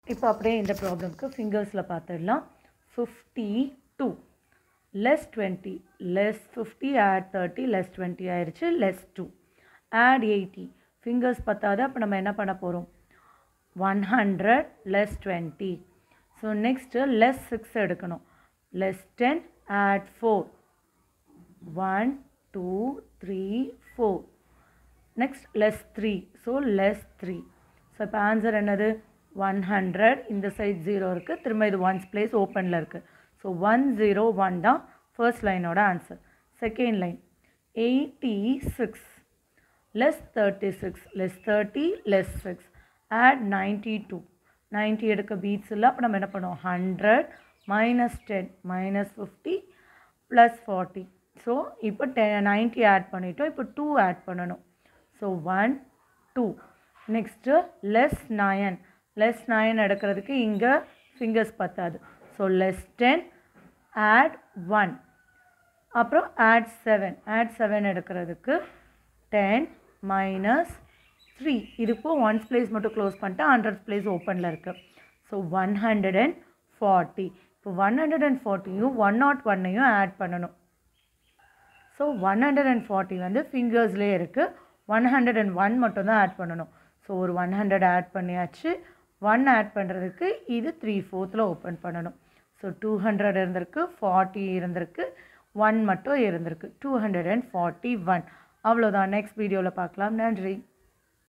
இப்போ அப்படியே இந்த ப்ராப்ளம்க்கு ஃபிங்கர்ஸில் பார்த்துடலாம் fifty two less twenty less fifty add thirty less twenty ஆயிடுச்சு less two add eighty fingers பத்தாது அப்போ நம்ம என்ன பண்ண போகிறோம் one hundred less twenty so next less six எடுக்கணும் less ten add four one two three four next less three so less three so இப்போ answer என்னது ஒன் ஹண்ட்ரட் இந்த சைட் ஜீரோ இருக்குது திரும்ப இது ஒன்ஸ் பிளேஸ் ஓப்பனில் இருக்குது ஸோ ஒன் ஜீரோ ஒன் தான் ஃபர்ஸ்ட் லைனோட answer second line eighty six less thirty six less thirty less six add ninety two ninety எடுக்க பீட்ஸ் இல்லை அப்போ நம்ம என்ன பண்ணுவோம் hundred minus ten minus fifty plus forty so இப்போ டெ நைன்ட்டி ஆட் பண்ணிட்டோம் இப்போ டூ ஆட் பண்ணணும் so one two next less nine less nine எடுக்கிறதுக்கு இங்கே ஃபிங்கர்ஸ் பத்தாது so less ten add one அப்புறம் ஆட் செவன் ஆட் செவன் எடுக்கிறதுக்கு டென் மைனஸ் த்ரீ இதுக்கு ஒன்ஸ் பிளேஸ் மட்டும் க்ளோஸ் பண்ணிட்டு ஹண்ட்ரட் பிளேஸ் ஓப்பனில் இருக்குது so one hundred and forty இப்போ ஒன் ஹண்ட்ரட் அண்ட் ஃபார்ட்டியும் ஒன் நாட் ஒன்னையும் ஆட் பண்ணணும் so one hundred and forty வந்து ஃபிங்கர்ஸ்லேயே இருக்குது ஒன் ஹண்ட்ரட் அண்ட் ஒன் மட்டும் தான் ஆட் பண்ணணும் ஸோ ஒரு ஒன் ஹண்ட்ரட் ஆட் பண்ணியாச்சு ஒன் ஆட் பண்ணுறதுக்கு இது த்ரீ ஃபோர்த்தில் ஓப்பன் பண்ணணும் ஸோ டூ ஹண்ட்ரட் இருந்திருக்கு ஃபார்ட்டி இருந்திருக்கு ஒன் மட்டும் இருந்திருக்கு two hundred and forty one அவ்வளோதான் நெக்ஸ்ட் வீடியோவில் பார்க்கலாம் நன்றி